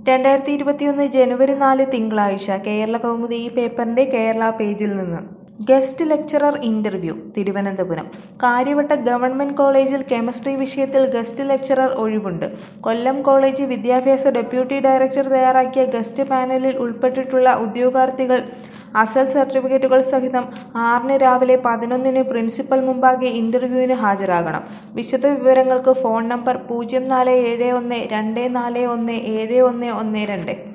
രണ്ടായിരത്തി ഇരുപത്തിയൊന്ന് ജനുവരി നാല് തിങ്കളാഴ്ച കേരള കൗമുദി ഈ പേപ്പറിന്റെ കേരള പേജിൽ നിന്ന് guest lecturer interview Thiruvananthapuram Kariyavattom government കോളേജിൽ കെമിസ്ട്രി വിഷയത്തിൽ ഗസ്റ്റ് ലെക്ചറർ ഒഴിവുണ്ട് കൊല്ലം കോളേജ് വിദ്യാഭ്യാസ ഡെപ്യൂട്ടി ഡയറക്ടർ തയ്യാറാക്കിയ ഗസ്റ്റ് പാനലിൽ ഉൾപ്പെട്ടിട്ടുള്ള ഉദ്യോഗാർത്ഥികൾ അസൽ സർട്ടിഫിക്കറ്റുകൾ സഹിതം ആറിന് രാവിലെ പതിനൊന്നിന് പ്രിൻസിപ്പൽ മുമ്പാകെ ഇന്റർവ്യൂവിന് ഹാജരാകണം വിശദ വിവരങ്ങൾക്ക് ഫോൺ നമ്പർ പൂജ്യം നാല് ഏഴ് ഒന്ന് രണ്ട് നാല് ഒന്ന് ഏഴ് ഒന്ന് ഒന്ന് രണ്ട്